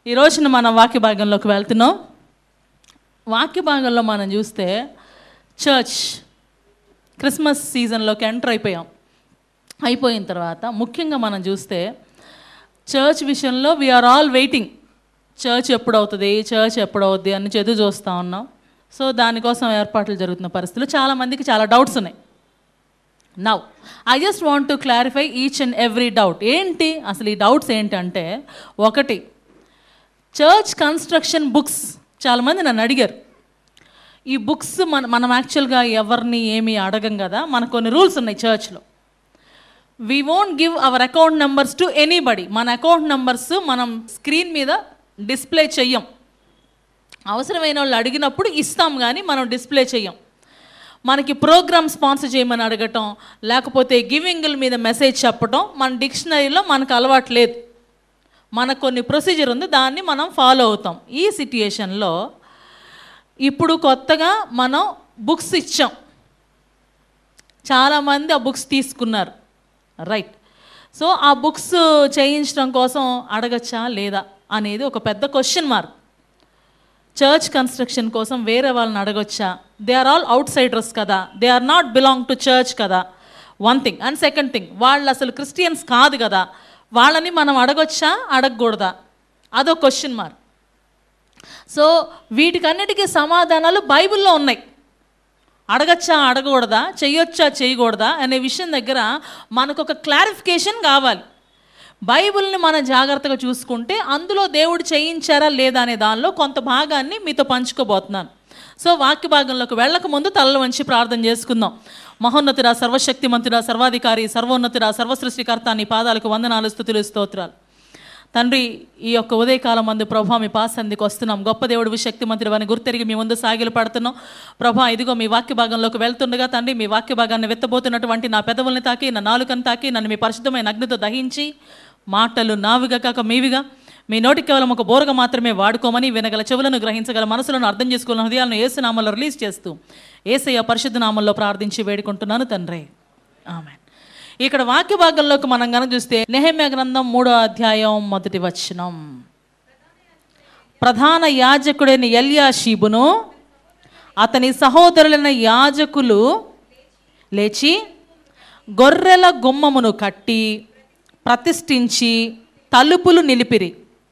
ఈ రోజున మనం వాక్య భాగంలోకి వెళ్తున్నాం వాక్య భాగంలో మనం చూస్తే చర్చ్ క్రిస్మస్ సీజన్లోకి ఎంటర్ అయిపోయాం అయిపోయిన తర్వాత ముఖ్యంగా మనం చూస్తే చర్చ్ విషయంలో వీఆర్ ఆల్ వెయిటింగ్ చర్చ్ ఎప్పుడు అవుతుంది చర్చ్ ఎప్పుడు అవుద్ది అని చదువు చూస్తూ ఉన్నాం సో దానికోసం ఏర్పాట్లు జరుగుతున్న పరిస్థితులు చాలామందికి చాలా డౌట్స్ ఉన్నాయి now I just want to clarify each and every doubt ఏంటి అసలు ఈ డౌట్స్ ఏంటంటే ఒకటి చర్చ్ కన్స్ట్రక్షన్ బుక్స్ చాలామంది నన్ను అడిగారు ఈ బుక్స్ మన మనం యాక్చువల్గా ఎవరిని ఏమీ అడగం కదా మనకు కొన్ని రూల్స్ ఉన్నాయి చర్చ్లో we won't give our account numbers to anybody మన అకౌంట్ నెంబర్స్ మనం స్క్రీన్ మీద డిస్ప్లే చెయ్యం అవసరమైన వాళ్ళు అడిగినప్పుడు ఇస్తాం కానీ మనం డిస్ప్లే చెయ్యం మనకి ప్రోగ్రామ్ స్పాన్సర్ చేయమని అడగటం లేకపోతే గివింగ్ల మీద మెసేజ్ చెప్పటం మన డిక్షనరీలో మనకు అలవాటు లేదు మనకు కొన్ని ప్రొసీజర్ ఉంది దాన్ని మనం ఫాలో అవుతాం ఈ సిట్యుయేషన్లో ఇప్పుడు కొత్తగా మనం బుక్స్ ఇచ్చాం చాలామంది ఆ బుక్స్ తీసుకున్నారు రైట్ సో ఆ బుక్స్ చేయించడం కోసం అడగచ్చా లేదా అనేది ఒక పెద్ద క్వశ్చన్ మార్క్ చర్చ్ కన్స్ట్రక్షన్ కోసం వేరే వాళ్ళని అడగొచ్చా they are all outsiders కదా they are not belong to church కదా one thing and second thing వాళ్ళు అసలు క్రిస్టియన్స్ కాదు కదా వాళ్ళని మనం అడగొచ్చా అడగకూడదా అదో క్వశ్చన్ మార్క్ సో వీటికన్నిటికీ సమాధానాలు బైబిల్లో ఉన్నాయి అడగచ్చా అడగకూడదా చెయ్యొచ్చా చేయకూడదా అనే విషయం దగ్గర మనకు ఒక క్లారిఫికేషన్ కావాలి బైబిల్ని మనం జాగ్రత్తగా చూసుకుంటే అందులో దేవుడు చేయించారా లేదా అనే దానిలో కొంత భాగాన్ని మీతో పంచుకోబోతున్నాను సో వాక్య భాగంలోకి వెళ్ళక ముందు తలలు వంచి ప్రార్థన చేసుకుందాం మహోన్నతురా సర్వశక్తిమంతుడా సర్వాధికారి సర్వోన్నతుడా సర్వసృష్టికర్త నీ పాదాలకు వందనాలు స్థుతులు స్తోత్రాలు తండ్రి ఈ యొక్క ఉదయకాలం మందు ప్రభా మీ పాసందికి వస్తున్నాం గొప్ప దేవుడు శక్తిమంతుడు అని గుర్తెరిగి మీ ముందు సాగిలు పడుతున్నాం ప్రభా ఇదిగో మీ వాక్య భాగంలోకి వెళ్తుండగా తండ్రి మీ వాక్య భాగాన్ని వెత్తబోతున్నటువంటి నా పెదవుల్ని తాకి నా నాలుకను తాకి నన్ను మీ పరిశుద్ధమైన అగ్నితో దహించి మాటలు నావిగా కాక మీవిగా మీ నోటికి కేవలం ఒక బోరగా మాత్రమే వాడుకోమని వినగల చెవులను గ్రహించగల మనసులను అర్థం చేసుకున్న హృదయాలను ఏసునామంలో రిలీజ్ చేస్తూ ఏసయ్య పరిశుద్ధ నామంలో ప్రార్థించి వేడుకుంటున్నాను తండ్రి ఆమె ఇక్కడ వాక్య భాగంలోకి మనం కనుక చూస్తే నెహమ్య గ్రంథం మూడో అధ్యాయం మొదటి వచనం ప్రధాన యాజకుడైన ఎల్యాషీబును అతని సహోదరులైన యాజకులు లేచి గొర్రెల గుమ్మమును కట్టి ప్రతిష్ఠించి తలుపులు నిలిపిరి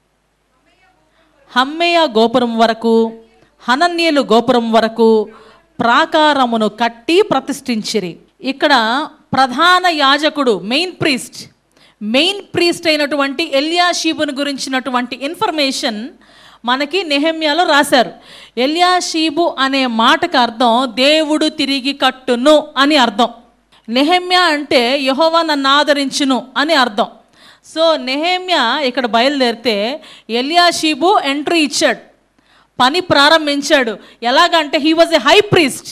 హమ్మేయ గోపురం వరకు హనన్యేలు గోపురం వరకు ప్రాకారమును కట్టి ప్రతిష్ఠించిరి ఇక్కడ ప్రధాన యాజకుడు మెయిన్ ప్రీస్ట్ మెయిన్ ప్రీస్ట్ అయినటువంటి ఎల్యాషీబును గురించినటువంటి ఇన్ఫర్మేషన్ మనకి నెహమ్యాలో రాశారు ఎల్యాషీబు అనే మాటకు అర్థం దేవుడు తిరిగి కట్టును అని అర్థం నెహమ్యా అంటే యహోవా నన్ను ఆదరించును అని అర్థం సో నెహమ్యా ఇక్కడ బయలుదేరితే ఎలియాషీబు ఎంట్రీ ఇచ్చాడు పని ప్రారంభించాడు ఎలాగంటే he was a high priest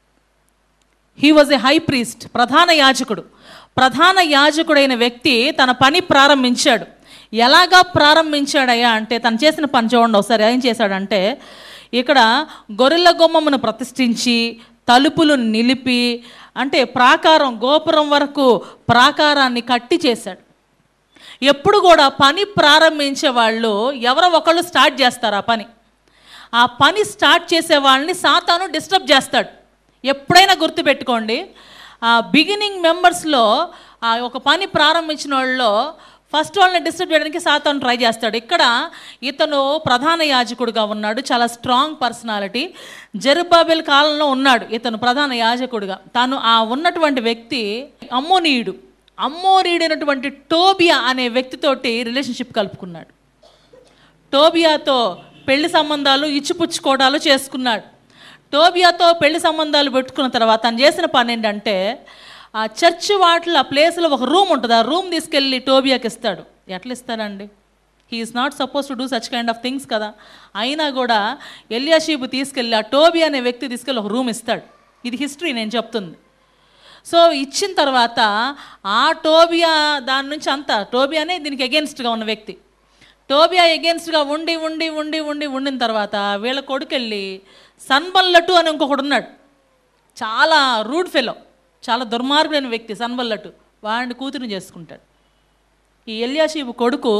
he was a high priest ప్రధాన యాజకుడు ప్రధాన యాజకుడైన వ్యక్తి తన పని ప్రారంభించాడు ఎలాగా ప్రారంభించాడయ్యా అంటే తను చేసిన పని చూడండి ఒకసారి ఏం చేశాడంటే ఇక్కడ గొర్రెల గుమ్మమును ప్రతిష్ఠించి తలుపులు నిలిపి అంటే ప్రాకారం గోపురం వరకు ప్రాకారాన్ని కట్టి చేశాడు ఎప్పుడు కూడా పని ప్రారంభించే వాళ్ళు ఎవరో ఒకళ్ళు స్టార్ట్ చేస్తారు ఆ పని ఆ పని స్టార్ట్ చేసే వాళ్ళని సాతాను డిస్టర్బ్ చేస్తాడు ఎప్పుడైనా గుర్తుపెట్టుకోండి ఆ బిగినింగ్ మెంబర్స్లో ఆ ఒక పని ప్రారంభించిన వాళ్ళలో ఫస్ట్ వాళ్ళని డిస్టర్బ్ చేయడానికి సాతాను ట్రై చేస్తాడు ఇక్కడ ఇతను ప్రధాన యాజకుడుగా ఉన్నాడు చాలా స్ట్రాంగ్ పర్సనాలిటీ జెరుబాబెల్ కాలంలో ఉన్నాడు ఇతను ప్రధాన యాజకుడుగా తాను ఆ ఉన్నటువంటి వ్యక్తి అమ్మోనీయుడు అమ్మోనీయుడైనటువంటి టోబియా అనే వ్యక్తితోటి రిలేషన్షిప్ కలుపుకున్నాడు టోబియాతో పెళ్లి సంబంధాలు ఇచ్చిపుచ్చుకోవడాలు చేసుకున్నాడు టోబియాతో పెళ్లి సంబంధాలు పెట్టుకున్న తర్వాత తను చేసిన పని ఏంటంటే ఆ చర్చ్ వాటిలో ఆ ప్లేస్లో ఒక రూమ్ ఉంటుంది ఆ రూమ్ తీసుకెళ్ళి టోబియాకి ఇస్తాడు ఎట్లా ఇస్తాడండి he is not suppose to do such kind of things కదా అయినా కూడా ఎలియాషీబు తీసుకెళ్ళి ఆ టోబియా అనే వ్యక్తి తీసుకెళ్ళి ఒక రూమ్ ఇస్తాడు ఇది హిస్టరీ నేను చెప్తుంది సో ఇచ్చిన తర్వాత ఆ టోబియా దాని నుంచి అంతా టోబియానే దీనికి అగేన్స్ట్గా ఉన్న వ్యక్తి టోబియా ఎగెన్స్ట్గా ఉండి ఉండి ఉండి ఉండి ఉండిన తర్వాత వీళ్ళ కొడుకెళ్ళి సన్బల్లటు అని ఇంకొకడు ఉన్నాడు చాలా రూడ్ ఫెలో చాలా దుర్మార్గుడైన వ్యక్తి సన్బల్లటు వాడిని కూతురుని చేసుకుంటాడు ఈ ఎల్యాషీబు కొడుకు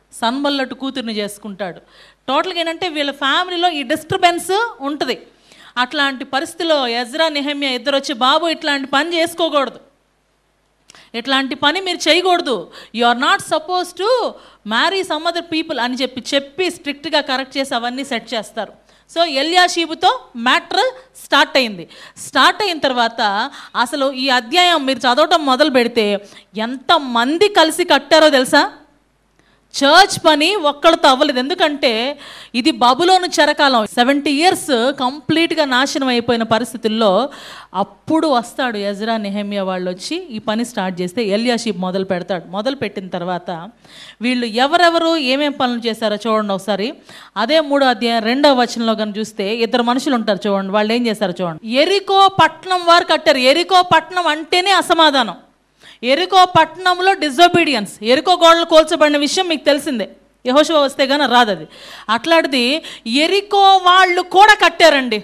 సన్బల్లటు కూతుర్ని చేసుకుంటాడు టోటల్గా ఏంటంటే వీళ్ళ ఫ్యామిలీలో ఈ డిస్టర్బెన్స్ ఉంటుంది అట్లాంటి పరిస్థితిలో ఎజ్రా నిహమ్య ఇద్దరు వచ్చి బాబు ఇట్లాంటి పని చేసుకోకూడదు ఇట్లాంటి పని మీరు చేయకూడదు you are not suppose to marry some other people అని చెప్పి చెప్పి స్ట్రిక్ట్గా కరెక్ట్ చేసి అవన్నీ సెట్ చేస్తారు సో ఎల్యాషీబుతో మ్యాటర్ స్టార్ట్ అయింది స్టార్ట్ అయిన తర్వాత అసలు ఈ అధ్యాయం మీరు చదవటం మొదలు పెడితే ఎంతమంది కలిసి కట్టారో తెలుసా చర్చ్ పని ఒక్కళ్ళతో అవ్వలేదు ఎందుకంటే ఇది బబులోను చెరకాలం సెవెంటీ ఇయర్స్ కంప్లీట్గా నాశనం అయిపోయిన పరిస్థితుల్లో అప్పుడు వస్తాడు ఎజ్రా నెహమియా వాళ్ళు వచ్చి ఈ పని స్టార్ట్ చేస్తే ఎల్యాషీప్ మొదలు పెడతాడు మొదలు పెట్టిన తర్వాత వీళ్ళు ఎవరెవరు ఏమేం పనులు చేశారో చూడండి ఒకసారి అదే మూడో అధ్యాయం రెండో వచనంలో కనుక చూస్తే ఇద్దరు మనుషులు ఉంటారు చూడండి వాళ్ళు ఏం చేశారో చూడండి ఎరికో పట్నం వారు కట్టారు ఎరికో పట్నం అంటేనే అసమాధానం ఎరుకో పట్టణంలో డిజొబీడియన్స్ ఎరుకో గోడలు కోల్చబడిన విషయం మీకు తెలిసిందే యహోశివ వస్తే కానీ రాదు అది అట్లాంటిది ఎరికో వాళ్ళు కూడా కట్టారండి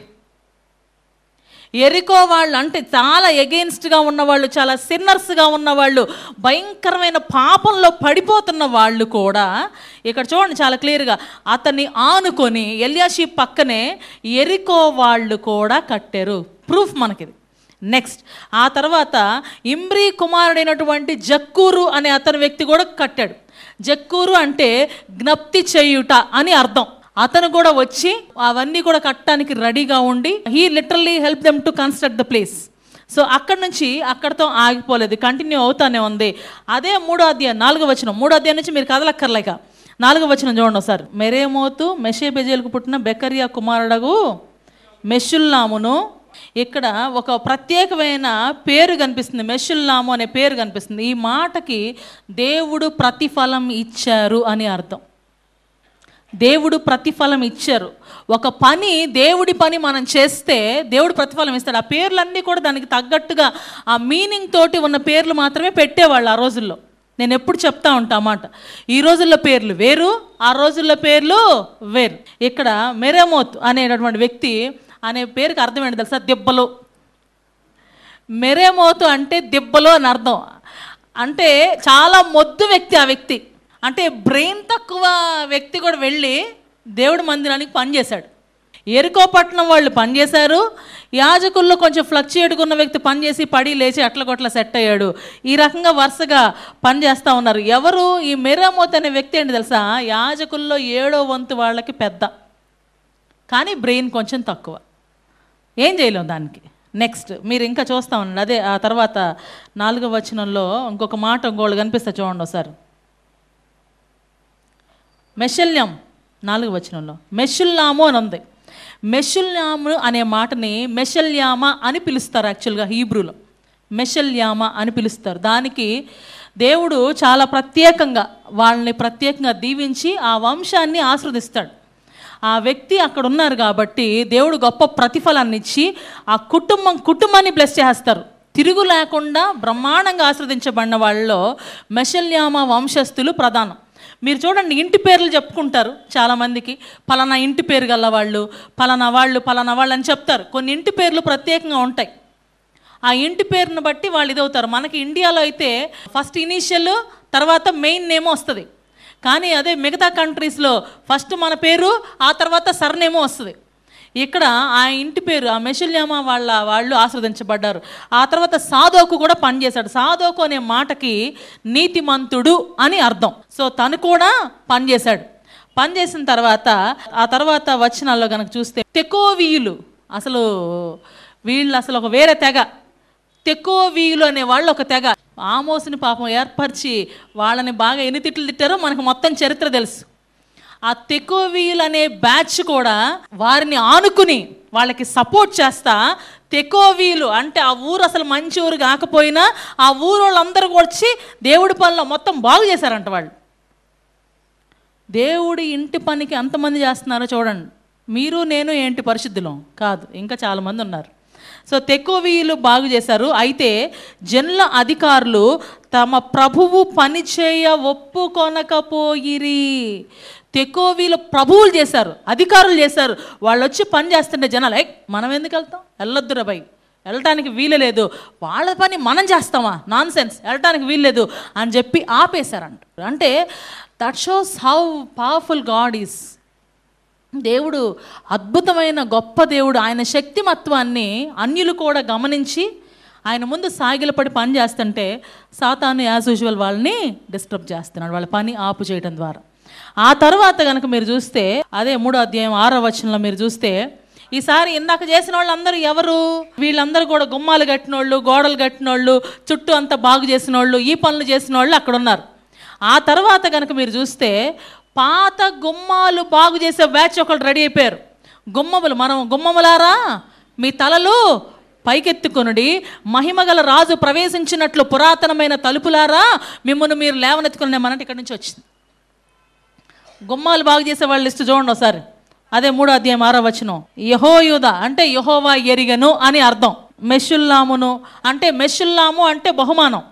ఎరికో వాళ్ళు అంటే చాలా ఎగెయిన్స్ట్గా ఉన్నవాళ్ళు చాలా సిన్నర్స్గా ఉన్నవాళ్ళు భయంకరమైన పాపంలో పడిపోతున్న వాళ్ళు కూడా ఇక్కడ చూడండి చాలా క్లియర్గా అతన్ని ఆనుకొని ఎల్యాషి పక్కనే ఎరికో వాళ్ళు కూడా కట్టారు ప్రూఫ్ మనకిది నెక్స్ట్ ఆ తర్వాత ఇమ్రీ కుమారుడైనటువంటి జక్కూరు అనే అతని వ్యక్తి కూడా కట్టాడు జక్కూరు అంటే జ్ఞప్తి చేయుట అని అర్థం అతను కూడా వచ్చి అవన్నీ కూడా కట్టడానికి రెడీగా ఉండి he literally help them to construct the place so అక్కడ నుంచి అక్కడతో ఆగిపోలేదు కంటిన్యూ అవుతానే ఉంది అదే మూడో అధ్యాయం నాలుగో వచనం మూడో అధ్యాయం నుంచి మీరు కదలక్కర్లేక నాలుగో వచనం చూడండి ఒకసారి మెరేమోతు మెషే బెజేలకు పుట్టిన బెకరియా కుమారుడగు మెషుల్లామును ఇక్కడ ఒక ప్రత్యేకమైన పేరు కనిపిస్తుంది మెషుల్లాము అనే పేరు కనిపిస్తుంది ఈ మాటకి దేవుడు ప్రతిఫలం ఇచ్చారు అని అర్థం దేవుడు ప్రతిఫలం ఇచ్చారు ఒక పని దేవుడి పని మనం చేస్తే దేవుడు ప్రతిఫలం ఇస్తాడు ఆ పేర్లన్నీ కూడా దానికి తగ్గట్టుగా ఆ మీనింగ్ తోటి ఉన్న పేర్లు మాత్రమే పెట్టేవాళ్ళు ఆ రోజుల్లో నేను ఎప్పుడు చెప్తా ఉంటా అన్నమాట ఈ రోజుల్లో పేర్లు వేరు ఆ రోజుల్లో పేర్లు వేరు ఇక్కడ మెరేమోత్ అనేటటువంటి వ్యక్తి అనే పేరుకి అర్థం ఏంటి తెలుసా దెబ్బలు మెరేమోతు అంటే దెబ్బలు అని అర్థం అంటే చాలా మొద్దు వ్యక్తి ఆ వ్యక్తి అంటే బ్రెయిన్ తక్కువ వ్యక్తి కూడా వెళ్ళి దేవుడి మందిరానికి పనిచేశాడు ఎరుకోపట్నం వాళ్ళు పనిచేశారు యాజకుల్లో కొంచెం ఫ్లక్చుయేట్గా ఉన్న వ్యక్తి పనిచేసి పడి లేచి అట్ల కొట్ల సెట్ అయ్యాడు ఈ రకంగా వరుసగా పనిచేస్తూ ఉన్నారు ఎవరు ఈ మెరామోత్ అనే వ్యక్తి ఏంటి తెలుసా యాజకుల్లో ఏడో వంతు వాళ్ళకి పెద్ద కానీ బ్రెయిన్ కొంచెం తక్కువ ఏం చేయలేం దానికి నెక్స్ట్ మీరు ఇంకా చూస్తా ఉండండి అదే ఆ తర్వాత నాలుగవ వచనంలో ఇంకొక మాట ఇంకోళ్ళు కనిపిస్తా చూడండి ఒకసారి మెషల్యం నాలుగు వచనంలో మెషుల్లాము అని ఉంది మెషుల్యాము అనే మాటని మెషల్యామ అని పిలుస్తారు యాక్చువల్గా హీబ్రూలో మెషల్యామ అని పిలుస్తారు దానికి దేవుడు చాలా ప్రత్యేకంగా వాళ్ళని ప్రత్యేకంగా దీవించి ఆ వంశాన్ని ఆస్వాదిస్తాడు ఆ వ్యక్తి అక్కడ ఉన్నారు కాబట్టి దేవుడు గొప్ప ప్రతిఫలాన్ని ఇచ్చి ఆ కుటుంబం కుటుంబాన్ని బ్లెస్ చేస్తారు తిరుగు లేకుండా బ్రహ్మాండంగా ఆస్వాదించబడిన వాళ్ళలో మెషల్యామ వంశస్థులు ప్రధానం మీరు చూడండి ఇంటి పేర్లు చెప్పుకుంటారు చాలామందికి పలానా ఇంటి పేరు గల వాళ్ళు పలానా వాళ్ళు పలానా వాళ్ళు అని చెప్తారు కొన్ని ఇంటి పేర్లు ప్రత్యేకంగా ఉంటాయి ఆ ఇంటి పేరును బట్టి వాళ్ళు ఇదవుతారు మనకి ఇండియాలో అయితే ఫస్ట్ ఇనీషియల్ తర్వాత మెయిన్ నేమ్ వస్తుంది కానీ అదే మిగతా కంట్రీస్లో ఫస్ట్ మన పేరు ఆ తర్వాత సర్నేమో వస్తుంది ఇక్కడ ఆ ఇంటి పేరు ఆ మెషుల్యామ వాళ్ళ వాళ్ళు ఆస్వాదించబడ్డారు ఆ తర్వాత సాధోకు కూడా పనిచేశాడు సాధోకు అనే మాటకి నీతిమంతుడు అని అర్థం సో తను కూడా పనిచేశాడు పనిచేసిన తర్వాత ఆ తర్వాత వచనాల్లో కనుక చూస్తే తెకోవీయులు అసలు వీళ్ళు అసలు ఒక వేరే తెగ తెకోవీయులు అనే వాళ్ళు ఒక తెగ ఆమోసుని పాపం ఏర్పరిచి వాళ్ళని బాగా ఎన్ని తిట్లు తిట్టారో మనకు మొత్తం చరిత్ర తెలుసు ఆ తెకోవీయులు అనే బ్యాచ్ కూడా వారిని ఆనుకుని వాళ్ళకి సపోర్ట్ చేస్తా తెకోవీలు అంటే ఆ ఊరు అసలు మంచి ఊరు కాకపోయినా ఆ ఊరు వాళ్ళందరూ వచ్చి దేవుడి పనిలో మొత్తం బాగు చేశారంట వాళ్ళు దేవుడి ఇంటి పనికి ఎంతమంది చేస్తున్నారో చూడండి మీరు నేను ఏంటి పరిశుద్ధులం కాదు ఇంకా చాలామంది ఉన్నారు సో తెకోవీయులు బాగు చేశారు అయితే జనుల అధికారులు తమ ప్రభువు పని చేయ ఒప్పుకొనకపోయిరి తెకోవీలు ప్రభువులు చేశారు అధికారులు చేశారు వాళ్ళు వచ్చి పని చేస్తుంటే జనాలు "ఏయ్, మనం ఎందుకు వెళ్తాం వెళ్ళొద్దురా భయ్ వెళ్ళటానికి వీలు లేదు వాళ్ళ పని మనం చేస్తామా నాన్ సెన్స్ వెళ్ళటానికి వీలు లేదు అని చెప్పి ఆపేశారంట అంటే that shows how powerful God is దేవుడు అద్భుతమైన గొప్ప దేవుడు ఆయన శక్తిమత్వాన్ని అన్యులు కూడా గమనించి ఆయన ముందు సాగిలపడి పని చేస్తుంటే సాతాను యాజ్ యూజువల్ వాళ్ళని డిస్టర్బ్ చేస్తున్నాడు వాళ్ళ పని ఆపు చేయడం ద్వారా ఆ తర్వాత కనుక మీరు చూస్తే అదే మూడో అధ్యాయం ఆరో వచనంలో మీరు చూస్తే ఈసారి ఇందాక చేసిన వాళ్ళందరూ ఎవరు వీళ్ళందరూ కూడా గుమ్మాలు కట్టినోళ్ళు గోడలు కట్టినోళ్ళు చుట్టూ అంతా బాగు చేసిన వాళ్ళు ఈ పనులు చేసిన వాళ్ళు అక్కడ ఉన్నారు ఆ తర్వాత కనుక మీరు చూస్తే పాత గుమ్మాలు బాగు చేసే బ్యాచ్ ఒకళ్ళు రెడీ అయిపోయారు గుమ్మములు మనం గుమ్మములారా మీ తలలు పైకెత్తుకొనుడి మహిమగల రాజు ప్రవేశించినట్లు పురాతనమైన తలుపులారా మిమ్మల్ని మీరు లేవనెత్తుకునే మనటి ఇక్కడి నుంచి వచ్చింది గుమ్మాలు బాగు చేసే వాళ్ళ లిస్టు చూడండి ఒకసారి అదే మూడో అధ్యాయం ఆరో వచనం యహోయుధ అంటే యహోవా ఎరిగను అని అర్థం మెషుల్లామును అంటే మెషుల్లాము అంటే బహుమానం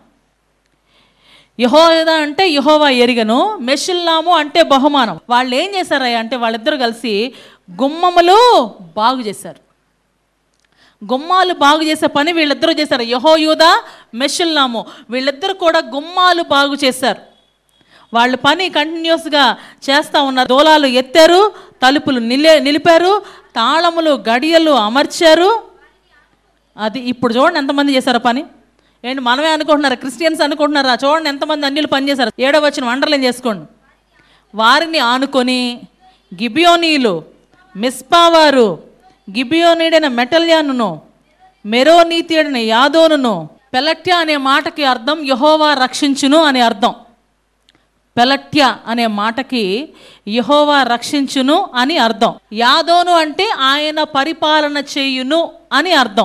యహోయుధ అంటే యహోవా ఎరిగను మెషుల్లాము అంటే బహుమానం వాళ్ళు ఏం చేశారయ్య అంటే వాళ్ళిద్దరు కలిసి గుమ్మములు బాగు చేశారు గుమ్మాలు బాగు చేసే పని వీళ్ళిద్దరూ చేశారు యహోయూద మెషుల్లాము వీళ్ళిద్దరు కూడా గుమ్మాలు బాగు చేశారు వాళ్ళ పని కంటిన్యూస్గా చేస్తూ ఉన్నారు దోలాలు ఎత్తారు తలుపులు నిలే నిలిపారు తాళములు గడియలు అమర్చారు అది ఇప్పుడు చూడండి ఎంతమంది చేశారు పని ఏంటి మనమే అనుకుంటున్నారా క్రిస్టియన్స్ అనుకుంటున్నారా చూడండి ఎంతమంది అన్యులు పని చేశారు ఏడో వచ్చిన వండర్లేం చేసుకోండి వారిని ఆనుకొని గిబియోనీలు మిస్పావారు గిబియోనీడైన మెటల్యానును మెరోనీతియుడైన యాదోనును పెలట్య అనే మాటకి అర్థం యహోవా రక్షించును అనే అర్థం పెలట్య అనే మాటకి యహోవా రక్షించును అని అర్థం యాదోను అంటే ఆయన పరిపాలన చేయును అని అర్థం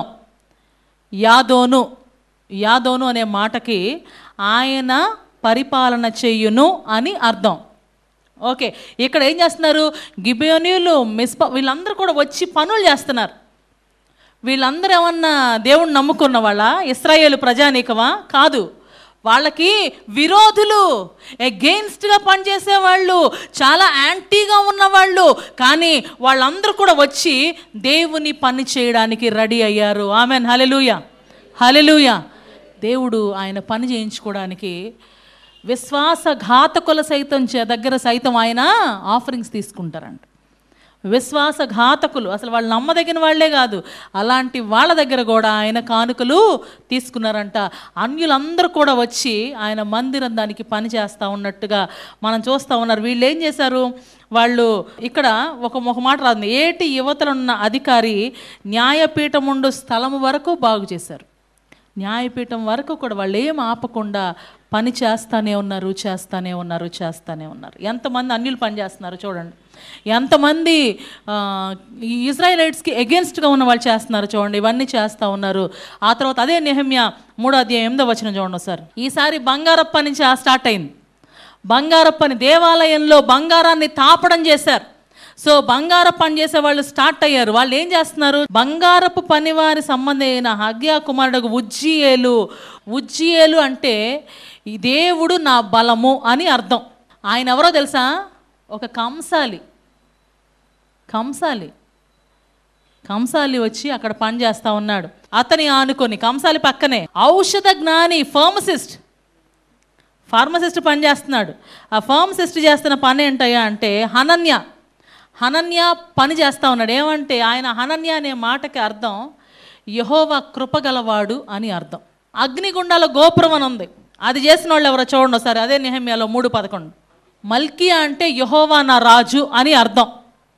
యాదోను యాదోను అనే మాటకి ఆయన పరిపాలన చేయును అని అర్థం ఓకే ఇక్కడ ఏం చేస్తున్నారు గిబియోనీలు మిస్ప వీళ్ళందరూ కూడా వచ్చి పనులు చేస్తున్నారు వీళ్ళందరూ ఏమన్నా దేవుణ్ణి నమ్ముకున్న వాళ్ళ ఇస్రాయేలు ప్రజానీకమా కాదు వాళ్ళకి విరోధులు ఎగెయిన్స్ట్గా పనిచేసే వాళ్ళు చాలా యాంటీగా ఉన్నవాళ్ళు కానీ వాళ్ళందరూ కూడా వచ్చి దేవుని పని చేయడానికి రెడీ అయ్యారు ఆమెన్ హలెలుయ హలెలుయ దేవుడు ఆయన పని చేయించుకోవడానికి విశ్వాసఘాతకుల సైతం చే- దగ్గర సైతం ఆయన ఆఫరింగ్స్ తీసుకుంటారంట విశ్వాసఘాతకులు అసలు వాళ్ళు నమ్మదగిన వాళ్ళే కాదు అలాంటి వాళ్ళ దగ్గర కూడా ఆయన కానుకలు తీసుకున్నారంట అన్యులందరూ కూడా వచ్చి ఆయన మందిరం దానికి పని చేస్తూ ఉన్నట్టుగా మనం చూస్తూ ఉన్నారు వీళ్ళు ఏం చేశారు వాళ్ళు ఇక్కడ ఒక ఒక మాట రాదు ఏటి యువతలున్న అధికారి న్యాయపీఠముండు స్థలము వరకు బాగు చేశారు న్యాయపీఠం వరకు కూడా వాళ్ళు ఏం ఆపకుండా పని చేస్తానే ఉన్నారు చేస్తానే ఉన్నారు చేస్తానే ఉన్నారు ఎంతమంది అన్యులు పని చేస్తున్నారు చూడండి ఎంతమంది ఆ, ఈ ఇజ్రాయలైట్స్కి ఎగెన్స్ట్గా ఉన్న వాళ్ళు చేస్తున్నారు చూడండి ఇవన్నీ చేస్తూ ఉన్నారు ఆ తర్వాత అదే నెహమ్య మూడో అధ్యాయం ఎనిమిదో వచ్చిన చూడండి సార్ ఈసారి బంగారప్ప నుంచి ఆ స్టార్ట్ అయింది బంగారప్పని దేవాలయంలో బంగారాన్ని తాపడం చేశారు సో బంగార పని చేసే వాళ్ళు స్టార్ట్ అయ్యారు వాళ్ళు ఏం చేస్తున్నారు బంగారపు పని వారి సంబంధమైన హగ్యా కుమారుడు ఉజ్జియేలు ఉజ్జియేలు అంటే ఈ దేవుడు నా బలము అని అర్థం ఆయన ఎవరో తెలుసా ఒక కంసాలి కంసాలి కంసాలి వచ్చి అక్కడ పని చేస్తా ఉన్నాడు అతని ఆనుకొని కంసాలి పక్కనే ఔషధ జ్ఞాని ఫార్మసిస్ట్ ఫార్మసిస్ట్ పని చేస్తున్నాడు ఆ ఫార్మసిస్ట్ చేస్తున్న పని ఏంటయ్యా అంటే హనన్య హనన్య పని చేస్తా ఉన్నాడు ఏమంటే ఆయన హనన్య అనే మాటకి అర్థం యహోవా కృపగలవాడు అని అర్థం అగ్నిగుండాల గోపురం అని ఉంది అది చేసిన వాళ్ళు ఎవరో చూడండి ఒకసారి అదే నిహమ్యాలో మూడు పదకొండు మల్కియా అంటే యహోవా నా రాజు అని అర్థం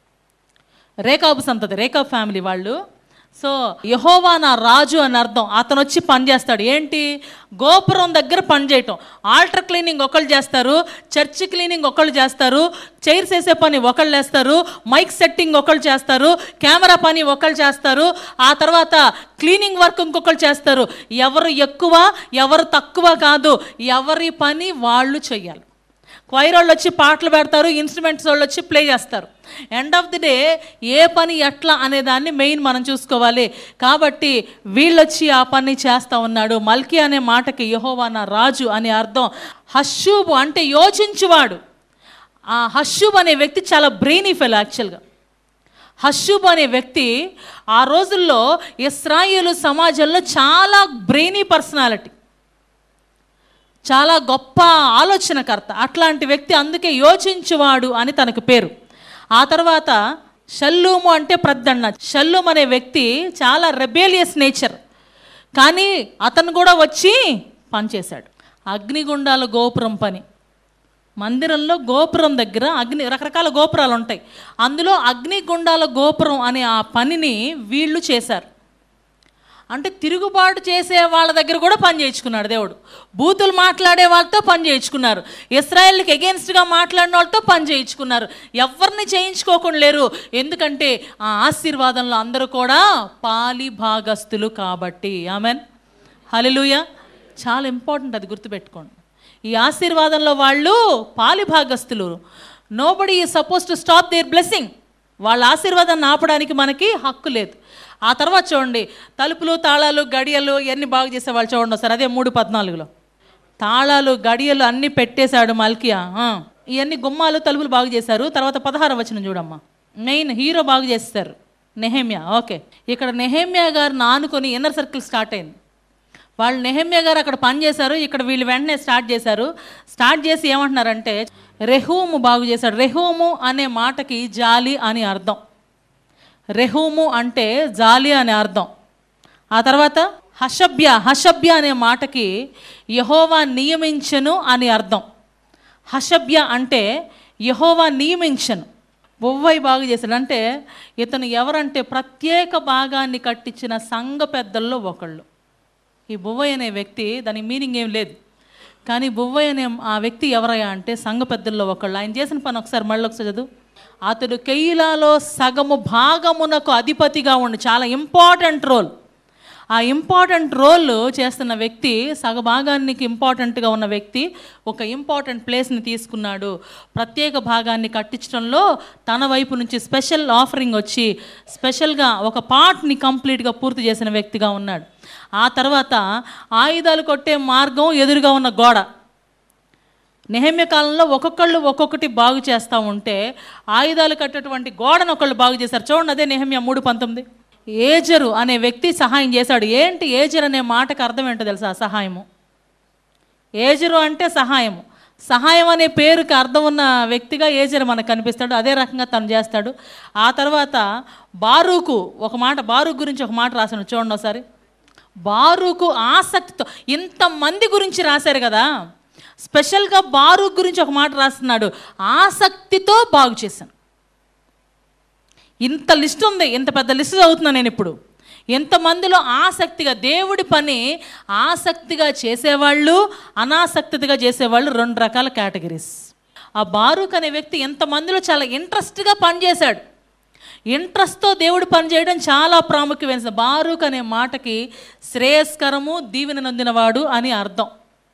రేకాబు సంతతి రేకాబు ఫ్యామిలీ వాళ్ళు సో యహోవా నా రాజు అని అర్థం అతను వచ్చి పని చేస్తాడు ఏంటి గోపురం దగ్గర పని చేయటం ఆల్టర్ క్లీనింగ్ ఒకళ్ళు చేస్తారు చర్చ్ క్లీనింగ్ ఒకళ్ళు చేస్తారు చైర్స్ వేసే పని ఒకళ్ళు చేస్తారు మైక్ సెట్టింగ్ ఒకళ్ళు చేస్తారు కెమెరా పని ఒకళ్ళు చేస్తారు ఆ తర్వాత క్లీనింగ్ వర్క్ ఇంకొకళ్ళు చేస్తారు ఎవరు ఎక్కువ ఎవరు తక్కువ కాదు ఎవరి పని వాళ్ళు చెయ్యాలి క్వైర్ వాళ్ళు వచ్చి పాటలు పెడతారు ఇన్స్ట్రుమెంట్స్ వాళ్ళు వచ్చి ప్లే చేస్తారు ఎండ్ ఆఫ్ ది డే ఏ పని ఎట్లా అనే దాన్ని మెయిన్ మనం చూసుకోవాలి కాబట్టి వీళ్ళొచ్చి ఆ పని చేస్తూ ఉన్నాడు మల్కి అనే మాటకి యహోవా నా రాజు అనే అర్థం హషూబు అంటే యోచించువాడు ఆ హషూబ్ అనే వ్యక్తి చాలా బ్రెయినీ ఫెల్ యాక్చువల్గా హషూబ్ అనే వ్యక్తి ఆ రోజుల్లో ఇస్రాయేలు సమాజంలో చాలా బ్రెయినీ పర్సనాలిటీ చాలా గొప్ప ఆలోచనకర్త అట్లాంటి వ్యక్తి అందుకే యోచించువాడు అని తనకు పేరు ఆ తర్వాత షల్లూము అంటే ప్రద్దన్న షల్లూమ్ అనే వ్యక్తి చాలా రెబేలియస్ నేచర్ కానీ అతను కూడా వచ్చి పనిచేశాడు అగ్నిగుండాల గోపురం పని మందిరంలో గోపురం దగ్గర అగ్ని రకరకాల గోపురాలు ఉంటాయి అందులో అగ్నిగుండాల గోపురం అనే ఆ పనిని వీళ్ళు చేశారు అంటే తిరుగుబాటు చేసే వాళ్ళ దగ్గర కూడా పని చేయించుకున్నాడు దేవుడు బూతులు మాట్లాడే వాళ్ళతో పని చేయించుకున్నారు ఇస్రాయల్కి ఎగెన్స్ట్గా మాట్లాడిన వాళ్ళతో పని చేయించుకున్నారు ఎవరిని చేయించుకోకుండా లేరు ఎందుకంటే ఆ ఆశీర్వాదంలో అందరూ కూడా పాలి భాగస్తులు కాబట్టి ఆమెన్ హలెలూయ చాలా ఇంపార్టెంట్ అది గుర్తుపెట్టుకోండి ఈ ఆశీర్వాదంలో వాళ్ళు పాలి భాగస్తులు nobody is suppose to stop their blessing వాళ్ళ ఆశీర్వాదాన్ని ఆపడానికి మనకి హక్కు లేదు ఆ తర్వాత చూడండి తలుపులు తాళాలు గడియలు ఇవన్నీ బాగు చేసేవాళ్ళు చూడండి ఒకసారి అదే మూడు పద్నాలుగులో తాళాలు గడియలు అన్నీ పెట్టేశాడు మల్కియా ఆ. ఇవన్నీ గుమ్మాలు తలుపులు బాగు చేశారు తర్వాత పదహార వచనం చూడమ్మా మెయిన్ హీరో బాగు చేస్తారు నెహమ్యా ఓకే ఇక్కడ నెహమ్యా గారిని ఆనుకొని ఇన్నర్ సర్కిల్ స్టార్ట్ అయింది వాళ్ళు నెహమ్యా గారు అక్కడ పని చేశారు ఇక్కడ వీళ్ళు వెంటనే స్టార్ట్ చేశారు స్టార్ట్ చేసి ఏమంటున్నారంటే రెహూము బాగు చేశాడు రెహూము అనే మాటకి జాలి అని అర్థం రెహూము అంటే జాలి అనే అర్థం ఆ తర్వాత హషభ్య హషభ్య అనే మాటకి యహోవా నియమించను అని అర్థం హషభ్య అంటే యహోవా నియమించను బొవ్వై బాగు చేశాడు అంటే ఇతను ఎవరంటే ప్రత్యేక భాగాన్ని కట్టించిన సంఘ పెద్దల్లో ఒకళ్ళు ఈ బువ్వయ్య అనే వ్యక్తి దాని మీనింగ్ ఏం లేదు కానీ బువ్వయ్య అనే ఆ వ్యక్తి ఎవరయ్యా అంటే సంఘ పెద్దల్లో ఒకళ్ళు ఆయన చేసిన పని ఒకసారి మళ్ళీ ఒకసారి చదువు అతడు కెయిలాలో సగము భాగమునకు అధిపతిగా ఉండి చాలా ఇంపార్టెంట్ రోల్ ఆ ఇంపార్టెంట్ రోల్ చేస్తున్న వ్యక్తి సగభాగానికి ఇంపార్టెంట్గా ఉన్న వ్యక్తి ఒక ఇంపార్టెంట్ ప్లేస్ని తీసుకున్నాడు ప్రత్యేక భాగాన్ని కట్టించడంలో తన వైపు నుంచి స్పెషల్ ఆఫరింగ్ వచ్చి స్పెషల్గా ఒక పార్ట్ని కంప్లీట్గా పూర్తి చేసిన వ్యక్తిగా ఉన్నాడు ఆ తర్వాత ఆయుధాలు కొట్టే మార్గం ఎదురుగా ఉన్న గోడ నెహమ్య కాలంలో ఒక్కొక్కళ్ళు ఒక్కొక్కటి బాగు చేస్తూ ఉంటే ఆయుధాలు కట్టేటువంటి గోడను ఒకళ్ళు బాగు చేశారు చూడండి అదే నెహమ్య మూడు పంతొమ్మిది ఏజరు అనే వ్యక్తి సహాయం చేశాడు ఏంటి ఏజర్ అనే మాటకు అర్థం ఏంటో తెలుసా సహాయము ఏజరు అంటే సహాయము సహాయం అనే పేరుకి అర్థం ఉన్న వ్యక్తిగా ఏజర్ మనకు కనిపిస్తాడు అదే రకంగా తను చేస్తాడు ఆ తర్వాత బారూకు ఒక మాట బారూకు గురించి ఒక మాట రాశాను చూడండి ఒకసారి బారూకు ఆసక్తితో ఇంతమంది గురించి రాశారు కదా స్పెషల్గా బారూక్ గురించి ఒక మాట రాస్తున్నాడు ఆసక్తితో బాగు చేశాను ఇంత లిస్ట్ ఉంది ఇంత పెద్ద లిస్ట్ చదువుతున్నాను నేను ఇప్పుడు ఎంతమందిలో ఆసక్తిగా దేవుడి పని ఆసక్తిగా చేసేవాళ్ళు అనాసక్తిగా చేసేవాళ్ళు రెండు రకాల కేటగిరీస్ ఆ బారూక్ అనే వ్యక్తి ఎంతమందిలో చాలా ఇంట్రెస్ట్గా పనిచేశాడు ఇంట్రెస్ట్తో దేవుడు పని చేయడం చాలా ప్రాముఖ్యమైన బారూక్ అనే మాటకి శ్రేయస్కరము దీవెన నొందినవాడు అని అర్థం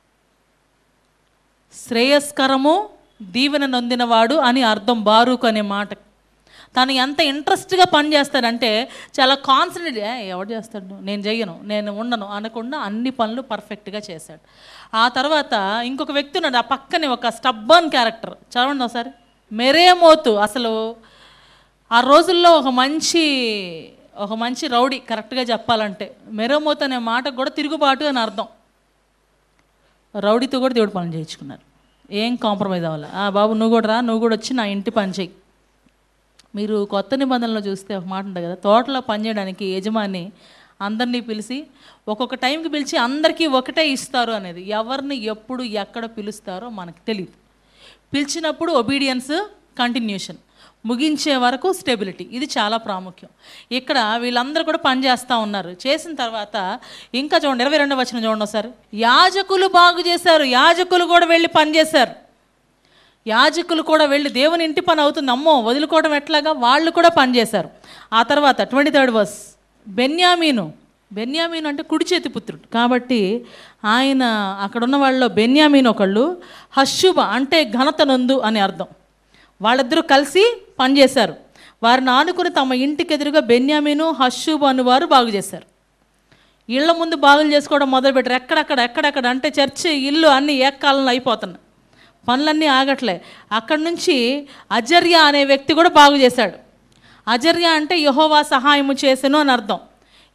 శ్రేయస్కరము దీవెన నొందినవాడు అని అర్థం బారూక్ అనే మాట తను ఎంత ఇంట్రెస్ట్గా పని చేస్తాడంటే చాలా కాన్సన్ట్రేట్ ఎవడు చేస్తాడు నేను చెయ్యను నేను ఉండను అనకుండా అన్ని పనులు పర్ఫెక్ట్గా చేశాడు ఆ తర్వాత ఇంకొక వ్యక్తి ఉన్నాడు ఆ పక్కనే ఒక స్టబ్బర్న్ క్యారెక్టర్ చదవండి ఒకసారి మెరేమోతు అసలు ఆ రోజుల్లో ఒక మంచి ఒక మంచి రౌడీ కరెక్ట్గా చెప్పాలంటే మెరేమోతు అనే మాటకు కూడా తిరుగుబాటు అని అర్థం రౌడీతో కూడా దేవుడు పనులు చేయించుకున్నారు ఏం కాంప్రమైజ్ అవ్వాలి ఆ బాబు నువ్వు కూడా రా నువ్వు కూడా వచ్చి నా ఇంటి పని చెయ్యి మీరు కొత్త నిబంధనలో చూస్తే ఒక మాట ఉంటుంది కదా తోటలో పనిచేయడానికి యజమాని అందరినీ పిలిచి ఒక్కొక్క టైంకి పిలిచి అందరికీ ఒకటే ఇస్తారు అనేది ఎవరిని ఎప్పుడు ఎక్కడ పిలుస్తారో మనకు తెలియదు పిలిచినప్పుడు ఒబీడియన్స్ కంటిన్యూషన్ ముగించే వరకు స్టెబిలిటీ ఇది చాలా ప్రాముఖ్యం ఇక్కడ వీళ్ళందరూ కూడా పని చేస్తూ ఉన్నారు చేసిన తర్వాత ఇంకా చూడండి ఇరవై రెండవ వచ్చిన చూడండి ఒకసారి యాజకులు బాగు చేశారు యాజకులు కూడా వెళ్ళి పని చేశారు యాజకులు కూడా వెళ్ళి దేవుని ఇంటి పని అవుతుంది అమ్మో వదులుకోవడం ఎట్లాగా వాళ్ళు కూడా పనిచేశారు ఆ తర్వాత ట్వంటీ థర్డ్ వర్స్ బెన్యామీను బెన్యామీను అంటే కుడి చేతి పుత్రుడు కాబట్టి ఆయన అక్కడ ఉన్న వాళ్ళలో బెన్యామీన్ ఒకళ్ళు హషుబ అంటే ఘనత నొందు అని అర్థం వాళ్ళిద్దరూ కలిసి పనిచేశారు వారిని ఆనుకుని తమ ఇంటికి ఎదురుగా బెన్యామీను హషుబ అనువారు బాగు చేశారు ఇళ్ల ముందు బాగులు చేసుకోవడం మొదలుపెట్టారు ఎక్కడక్కడ ఎక్కడెక్కడ అంటే చర్చి ఇల్లు అన్నీ ఏకాలంలో అయిపోతున్నాయి పనులన్నీ ఆగట్లే అక్కడి నుంచి అజర్య అనే వ్యక్తి కూడా బాగు చేశాడు అజర్య అంటే యహోవా సహాయము చేసెను అని అర్థం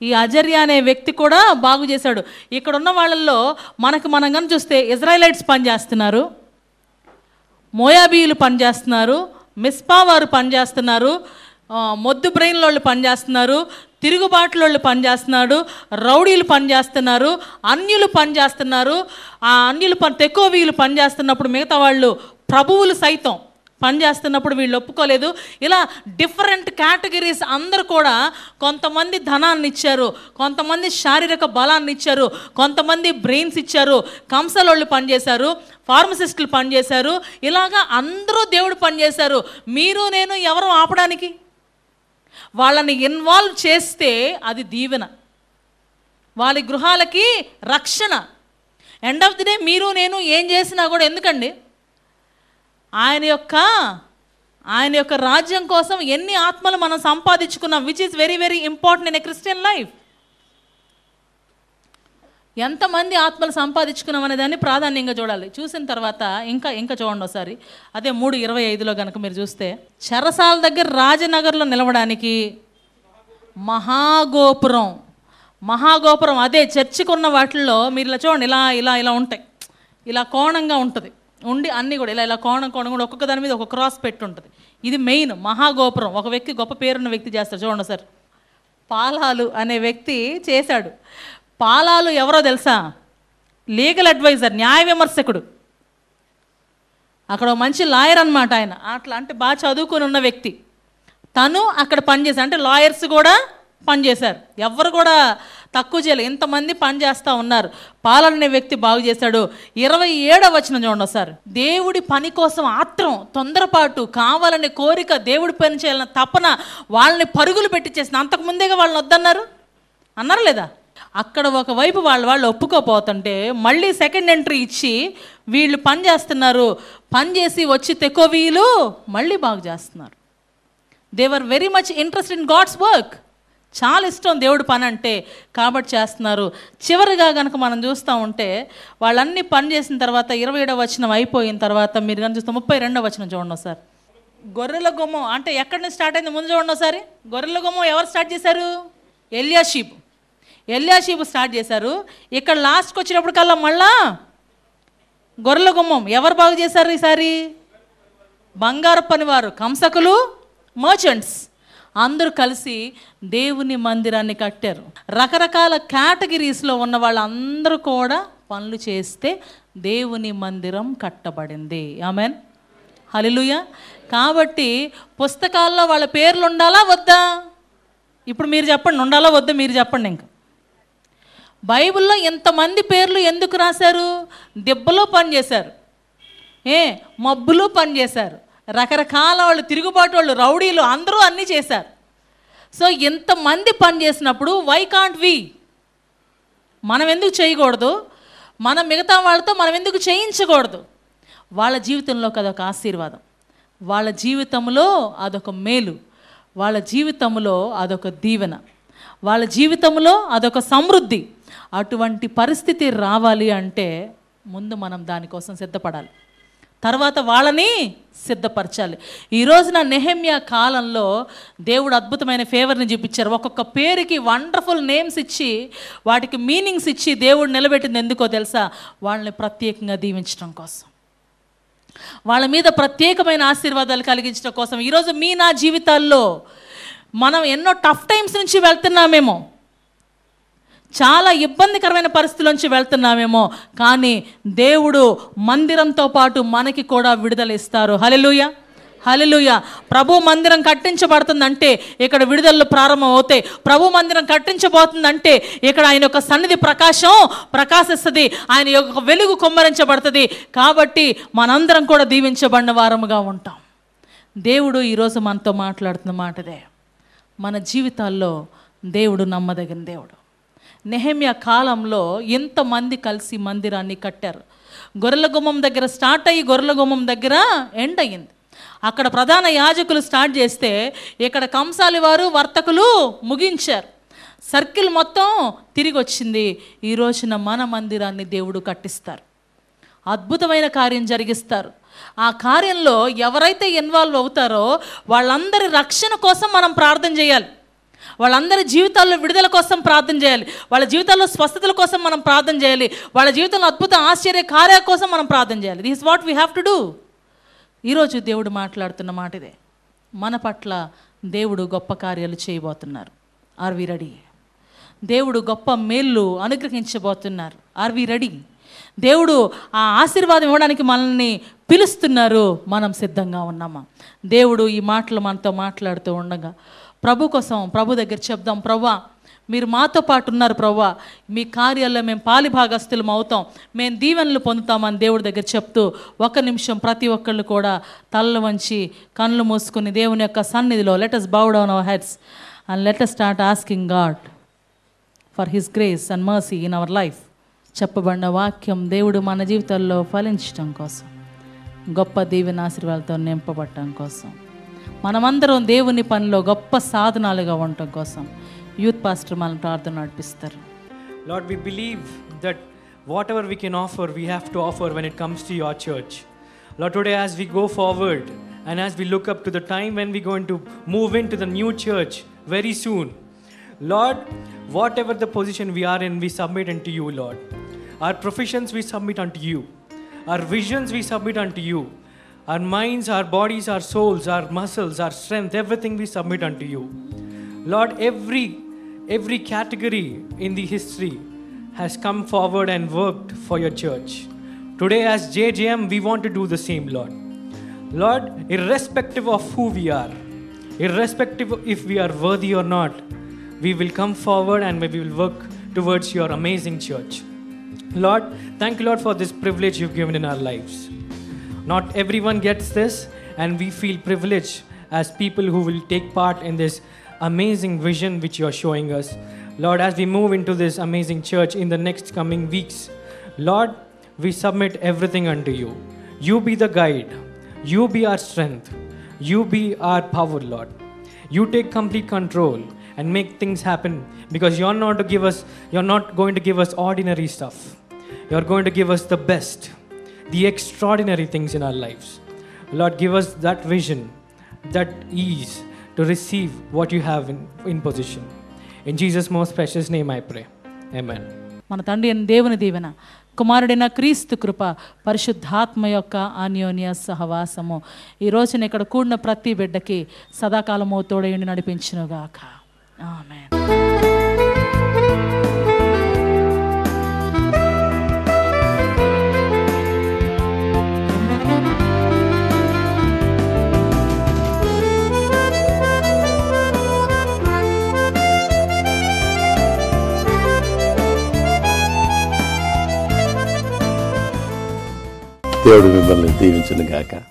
ఈ అజర్య అనే వ్యక్తి కూడా బాగు చేశాడు ఇక్కడ ఉన్న వాళ్ళల్లో మనకు మనం కానీ చూస్తే ఇజ్రాయలైట్స్ పనిచేస్తున్నారు మోయాబీలు పనిచేస్తున్నారు మిస్పా వారు పనిచేస్తున్నారు ఆ, మొద్దు బ్రెయిన్ వాళ్ళు పనిచేస్తున్నారు తిరుగుబాటులోళ్ళు పనిచేస్తున్నాడు రౌడీలు పనిచేస్తున్నారు అన్యులు పనిచేస్తున్నారు ఆ అన్యులు పని తెకోవీలు పనిచేస్తున్నప్పుడు మిగతా వాళ్ళు ప్రభువులు సైతం పనిచేస్తున్నప్పుడు వీళ్ళు ఒప్పుకోలేదు ఇలా డిఫరెంట్ కేటగిరీస్ అందరూ కూడా కొంతమంది ధనాన్ని ఇచ్చారు కొంతమంది శారీరక బలాన్ని ఇచ్చారు కొంతమంది బ్రెయిన్స్ ఇచ్చారు కంసలోళ్ళు పనిచేశారు ఫార్మసిస్టులు పనిచేశారు ఇలాగా అందరూ దేవుడు పనిచేశారు మీరు నేను ఎవరు ఆపడానికి వాళ్ళని ఇన్వాల్వ్ చేస్తే అది దీవెన వాళ్ళ గృహాలకి రక్షణ ఎండ్ ఆఫ్ ది డే మీరు నేను ఏం చేసినా కూడా ఎందుకండి ఆయన యొక్క ఆయన యొక్క రాజ్యం కోసం ఎన్ని ఆత్మలు మనం సంపాదించుకున్నాం which is very very important in a Christian life ఎంతమంది ఆత్మలు సంపాదించుకున్నాం అనే దాన్ని ప్రాధాన్యంగా చూడాలి చూసిన తర్వాత ఇంకా ఇంకా చూడండి ఒకసారి అదే మూడు ఇరవై ఐదులో కనుక మీరు చూస్తే చెరసాల దగ్గర రాజనగర్లో నిలవడానికి మహాగోపురం మహాగోపురం అదే చర్చికున్న వాటిల్లో మీరు ఇలా చూడండి ఇలా ఇలా ఇలా ఉంటాయి ఇలా కోణంగా ఉంటుంది ఉండి అన్నీ కూడా ఇలా ఇలా కోణం కోణం కూడా ఒక్కొక్క దాని మీద ఒక క్రాస్ పెట్టి ఉంటుంది ఇది మెయిన్ మహాగోపురం ఒక వ్యక్తి గొప్ప పేరున్న వ్యక్తి చేస్తారు చూడండి సార్ పాలాలు అనే వ్యక్తి చేశాడు పాలాలు ఎవరో తెలుసా లీగల్ అడ్వైజర్ న్యాయ విమర్శకుడు అక్కడ ఒక మంచి లాయర్ అన్నమాట ఆయన అట్లా అంటే బాగా చదువుకొని ఉన్న వ్యక్తి తను అక్కడ పనిచేశారు అంటే లాయర్స్ కూడా పనిచేశారు ఎవరు కూడా తక్కువ చేయలేదు ఎంతమంది పనిచేస్తూ ఉన్నారు పాలనే వ్యక్తి బాగు చేశాడు ఇరవై ఏడవ వచ్చిన చూడండి ఒకసారి దేవుడి పని కోసం ఆత్రం తొందరపాటు కావాలనే కోరిక దేవుడి పని చేయాలన్న తపన వాళ్ళని పరుగులు పెట్టించేసిన అంతకు ముందేగా వాళ్ళని వద్దన్నారు అన్నారు లేదా అక్కడ ఒకవైపు వాళ్ళ వాళ్ళు ఒప్పుకోపోతుంటే మళ్ళీ సెకండ్ ఎంట్రీ ఇచ్చి వీళ్ళు పని చేస్తున్నారు పని చేసి వచ్చి తెకోవీలు మళ్ళీ బాగు చేస్తున్నారు they're very much interest in God's work చాలా ఇష్టం దేవుడి పని అంటే కాబట్టి చేస్తున్నారు చివరిగా కనుక మనం చూస్తూ ఉంటే వాళ్ళన్నీ పని చేసిన తర్వాత ఇరవై ఏడవ వచనం అయిపోయిన తర్వాత మీరు కనుక చూస్తే ముప్పై రెండవ వచనం చూడండి ఒకసారి గొర్రెల గుమ్మం అంటే ఎక్కడి నుంచి స్టార్ట్ అయింది ముందు చూడండి ఒకసారి గొర్రెల గుమ్మం ఎవరు స్టార్ట్ చేశారు ఎలియాషీప్ ఎలియాషీప్ స్టార్ట్ చేశారు ఇక్కడ లాస్ట్కి వచ్చినప్పటికల్లా మళ్ళా గొర్రెల గుమ్మం ఎవరు బాగు చేశారు ఈసారి బంగారు పనివారు కంసకులు మర్చెంట్స్ అందరూ కలిసి దేవుని మందిరాన్ని కట్టారు రకరకాల కేటగిరీస్లో ఉన్న వాళ్ళందరూ కూడా పనులు చేస్తే దేవుని మందిరం కట్టబడింది ఆమెన్ హలిలుయ కాబట్టి పుస్తకాల్లో వాళ్ళ పేర్లు ఉండాలా వద్దా ఇప్పుడు మీరు చెప్పండి ఉండాలా వద్దా మీరు చెప్పండి ఇంకా బైబిల్లో ఎంతమంది పేర్లు ఎందుకు రాశారు దెబ్బలో పనిచేశారు ఏ మబ్బులో పనిచేశారు రకరకాల వాళ్ళు తిరుగుబాటు వాళ్ళు రౌడీలు అందరూ అన్నీ చేశారు సో ఎంతమంది పని చేసినప్పుడు వై కాంట్ వి మనం ఎందుకు చేయకూడదు మనం మిగతా వాళ్ళతో మనం ఎందుకు చేయించకూడదు వాళ్ళ జీవితంలోకి అదొక ఆశీర్వాదం వాళ్ళ జీవితంలో అదొక మేలు వాళ్ళ జీవితంలో అదొక దీవెన వాళ్ళ జీవితంలో అదొక సమృద్ధి అటువంటి పరిస్థితి రావాలి అంటే ముందు మనం దానికోసం సిద్ధపడాలి తర్వాత వాళ్ళని సిద్ధపరచాలి ఈ రోజున నెహమ్యా కాలంలో దేవుడు అద్భుతమైన ఫేవర్ని చూపించారు ఒక్కొక్క పేరుకి వండర్ఫుల్ నేమ్స్ ఇచ్చి వాటికి మీనింగ్స్ ఇచ్చి దేవుడు నిలబెట్టింది ఎందుకో తెలుసా వాళ్ళని ప్రత్యేకంగా దీవించడం కోసం వాళ్ళ మీద ప్రత్యేకమైన ఆశీర్వాదాలు కలిగించడం కోసం ఈరోజు మీ నా జీవితాల్లో మనం ఎన్నో టఫ్ టైమ్స్ నుంచి వెళ్తున్నామేమో చాలా ఇబ్బందికరమైన పరిస్థితుల్లోంచి వెళ్తున్నామేమో కానీ దేవుడు మందిరంతో పాటు మనకి కూడా విడుదల ఇస్తారు హలెలుయ హలెలుయ ప్రభు మందిరం కట్టించబడుతుందంటే ఇక్కడ విడుదలలు ప్రారంభం అవుతాయి ప్రభు మందిరం కట్టించబోతుందంటే ఇక్కడ ఆయన యొక్క సన్నిధి ప్రకాశం ప్రకాశిస్తుంది ఆయన యొక్క వెలుగు కుమ్మరించబడుతుంది కాబట్టి మనందరం కూడా దీవించబడిన వారముగా ఉంటాం దేవుడు ఈరోజు మనతో మాట్లాడుతున్న మాటదే మన జీవితాల్లో దేవుడు నమ్మదగిన దేవుడు నెహమ్య కాలంలో ఎంతమంది కలిసి మందిరాన్ని కట్టారు గొర్రెల గుమ్మం దగ్గర స్టార్ట్ అయ్యి గొర్రెల గుమ్మం దగ్గర ఎండ్ అయ్యింది అక్కడ ప్రధాన యాజకులు స్టార్ట్ చేస్తే ఇక్కడ కంసాలి వారు వర్తకులు ముగించారు సర్కిల్ మొత్తం తిరిగి వచ్చింది ఈ రోజున మన మందిరాన్ని దేవుడు కట్టిస్తారు అద్భుతమైన కార్యం జరిగిస్తారు ఆ కార్యంలో ఎవరైతే ఇన్వాల్వ్ అవుతారో వాళ్ళందరి రక్షణ కోసం మనం ప్రార్థన చేయాలి వాళ్ళందరి జీవితాల్లో విడుదల కోసం ప్రార్థన చేయాలి వాళ్ళ జీవితాల్లో స్వస్థతల కోసం మనం ప్రార్థన చేయాలి వాళ్ళ జీవితంలో అద్భుత ఆశ్చర్య కార్యాల కోసం మనం ప్రార్థన చేయాలి this what we have to do ఈరోజు దేవుడు మాట్లాడుతున్న మాట ఇదే మన పట్ల దేవుడు గొప్ప కార్యాలు చేయబోతున్నారు ఆర్ వి రెడీ దేవుడు గొప్ప మేళ్ళు అనుగ్రహించబోతున్నారు ఆర్ వి రెడీ దేవుడు ఆ ఆశీర్వాదం ఇవ్వడానికి మనల్ని పిలుస్తున్నారు మనం సిద్ధంగా ఉన్నామా దేవుడు ఈ మాటలు మనతో మాట్లాడుతూ ఉండగా ప్రభు కోసం ప్రభు దగ్గర చెప్దాం ప్రవ్వా మీరు మాతో పాటు ఉన్నారు ప్రవ్వా మీ కార్యాల్లో మేము పాలిభాగస్తులం అవుతాం మేము దీవెనలు పొందుతామని దేవుడి దగ్గర చెప్తూ ఒక నిమిషం ప్రతి ఒక్కళ్ళు కూడా తలలు వంచి కళ్ళు మూసుకుని దేవుని యొక్క సన్నిధిలో let us bow down our heads and let us start asking God for his grace and mercy in our life చెప్పబడిన వాక్యం దేవుడు మన జీవితాల్లో ఫలించడం కోసం గొప్ప దీవెన ఆశీర్వాదాలతో నింపబడటం కోసం మనమందరం దేవుని పనిలో గొప్ప సాధనాలుగా ఉండటం కోసం యూత్ పాస్టర్ మన ప్రార్థన నడిపిస్తారు Lord, we believe that whatever we can offer, we have to offer when it comes to your church. Lord, today as we go forward and as we look up to the time when we're going to move into the new church very soon, Lord, whatever the position we are in, we submit unto you, Lord. Our professions we submit unto you. Our visions we submit unto you. Our minds, our bodies, our souls, our muscles, our strength, everything we submit unto you. Lord, every every category in the history has come forward and worked for your church. Today, as JJM, we want to do the same, Lord. Lord, irrespective of who we are, irrespective of if we are worthy or not, we will come forward and we will work towards your amazing church. Lord, thank you, Lord, for this privilege you've given in our lives. Not everyone gets this, and we feel privileged as people who will take part in this amazing vision which you are showing us. Lord, as we move into this amazing church in the next coming weeks, Lord, we submit everything unto you. You be the guide, you be our strength, you be our power, Lord. You take complete control and make things happen because you're not to give us you're not going to give us ordinary stuff. You're going to give us the best, the extraordinary things in our lives. Lord, give us that vision, that ease to receive what you have in, in position. In Jesus' most precious name I pray. Amen. మన తండ్రి అయిన దేవుని దీవెన కుమారుడైన క్రీస్తు కృప పరిశుద్ధాత్మ యొక్క అన్యోన్య సహవాసము ఈ రోజున ఇక్కడ కూడిన ప్రతి బిడ్డకి సదాకాలము తోడయుండి నడిపించునుగాక ఆమె దేవుడు మిమ్మల్ని దీవించును గాక